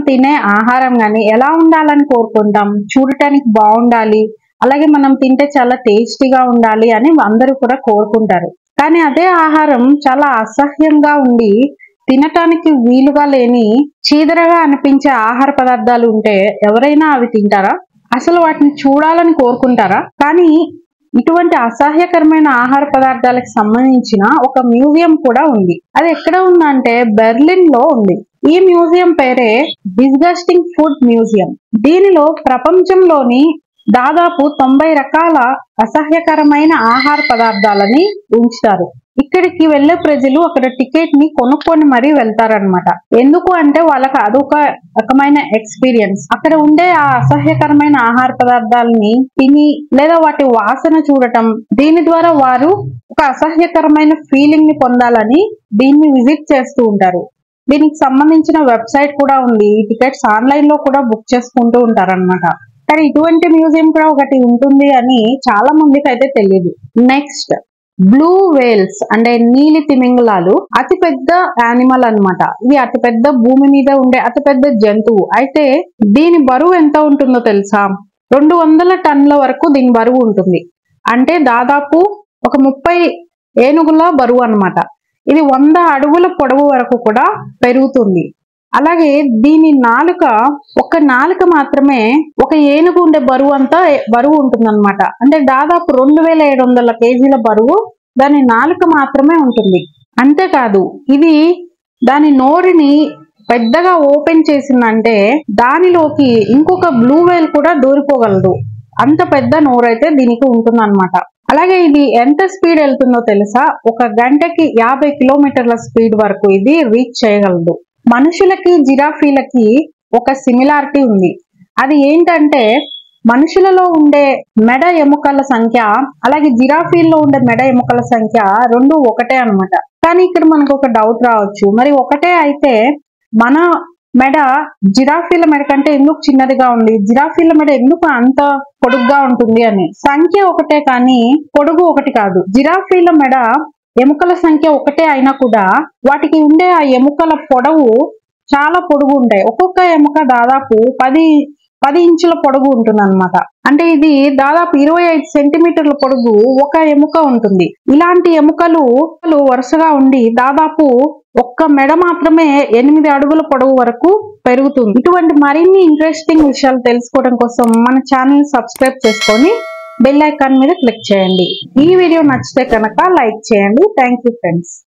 తినే ఆహారం గాని ఎలా ఉండాలని కోరుకుంటాం చూడటానికి బాగుండాలి అలాగే మనం తింటే చాలా టేస్టీగా ఉండాలి అని అందరూ కూడా కోరుకుంటారు కానీ అదే ఆహారం చాలా అసహ్యంగా ఉండి తినటానికి వీలుగా లేని చీదరగా అనిపించే ఆహార పదార్థాలు ఉంటే ఎవరైనా అవి తింటారా అసలు వాటిని చూడాలని కోరుకుంటారా కానీ ఇటువంటి అసహ్యకరమైన ఆహార పదార్థాలకు సంబంధించిన ఒక మ్యూజియం కూడా ఉంది అది ఎక్కడ ఉందంటే బెర్లిన్ లో ఉంది ఈ మ్యూజియం పేరే డిస్గస్టింగ్ ఫుడ్ మ్యూజియం దీనిలో ప్రపంచంలోని దాదాపు తొంభై రకాల అసహ్యకరమైన ఆహార పదార్థాలని ఉంచుతారు ఇక్కడికి వెళ్లే ప్రజలు అక్కడ టికెట్ ని కొనుక్కొని మరీ వెళ్తారనమాట ఎందుకు అంటే వాళ్ళకి అదొక రకమైన ఎక్స్పీరియన్స్ అక్కడ ఉండే ఆ అసహ్యకరమైన ఆహార పదార్థాలని తిని లేదా వాటి వాసన చూడటం దీని ద్వారా వారు ఒక అసహ్యకరమైన ఫీలింగ్ ని పొందాలని దీన్ని విజిట్ చేస్తూ ఉంటారు దీనికి సంబంధించిన వెబ్సైట్ కూడా ఉంది ఈ టికెట్స్ ఆన్లైన్ లో కూడా బుక్ చేసుకుంటూ ఉంటారన్నమాట కానీ ఇటువంటి మ్యూజియం కూడా ఒకటి ఉంటుంది అని చాలా మందికి అయితే తెలియదు నెక్స్ట్ బ్లూ వేల్స్ అంటే నీలి తిమింగలాలు అతి పెద్ద యానిమల్ అన్నమాట ఇది అతి పెద్ద భూమి మీద ఉండే అతి పెద్ద జంతువు అయితే దీని బరువు ఎంత ఉంటుందో తెలుసా రెండు వందల టన్నుల వరకు దీని బరువు ఉంటుంది అంటే దాదాపు ఒక ముప్పై ఏనుగుల బరువు అన్నమాట ఇది వంద అడుగుల పొడవు వరకు కూడా పెరుగుతుంది అలాగే దీని నాలుక ఒక నాలుక మాత్రమే ఒక ఏనుగు ఉండే బరువు అంతా బరువు ఉంటుందన్నమాట అంటే దాదాపు రెండు వేల ఏడు వందల కేజీల బరువు దాని నాలుక మాత్రమే ఉంటుంది అంతేకాదు ఇది దాని నోరుని పెద్దగా ఓపెన్ చేసిందంటే దానిలోకి ఇంకొక బ్లూ వేల్ కూడా దూరిపోగలదు అంత పెద్ద నోరు అయితే దీనికి ఉంటుందన్నమాట అలాగే ఇది ఎంత స్పీడ్ వెళ్తుందో తెలుసా ఒక గంటకి యాభై కిలోమీటర్ల స్పీడ్ వరకు ఇది రీచ్ చేయగలదు మనుషులకి జిరాఫీలకి ఒక సిమిలారిటీ ఉంది అది ఏంటంటే మనుషులలో ఉండే మెడ ఎముకల సంఖ్య అలాగే జిరాఫీల్లో ఉండే మెడ ఎముకల సంఖ్య రెండు ఒకటే అన్నమాట కానీ ఇక్కడ మనకు ఒక డౌట్ రావచ్చు మరి ఒకటే అయితే మన మెడ జిరాఫీల మెడ కంటే ఎందుకు చిన్నదిగా ఉంది జిరాఫీల మెడ ఎందుకు అంత పొడుగ్గా ఉంటుంది అని సంఖ్య ఒకటే కానీ పొడుగు ఒకటి కాదు జిరాఫీల మెడ ఎముకల సంఖ్య ఒకటే అయినా కూడా వాటికి ఉండే ఆ ఎముకల పొడవు చాలా పొడుగు ఉంటాయి ఒక్కొక్క ఎముక దాదాపు పది పది ఇంచుల పొడుగు ఉంటుంది అనమాట అంటే ఇది దాదాపు ఇరవై ఐదు సెంటీమీటర్ల పొడుగు ఒక ఎముక ఉంటుంది ఇలాంటి ఎముకలు వరుసగా ఉండి దాదాపు ఒక్క మెడ మాత్రమే ఎనిమిది అడుగుల పొడవు వరకు పెరుగుతుంది ఇటువంటి మరిన్ని ఇంట్రెస్టింగ్ విషయాలు తెలుసుకోవడం కోసం మన ఛానల్ సబ్స్క్రైబ్ చేసుకొని బెల్ ఐకాన్ మీద క్లిక్ చేయండి ఈ వీడియో నచ్చితే కనుక లైక్ చేయండి థ్యాంక్ యూ ఫ్రెండ్స్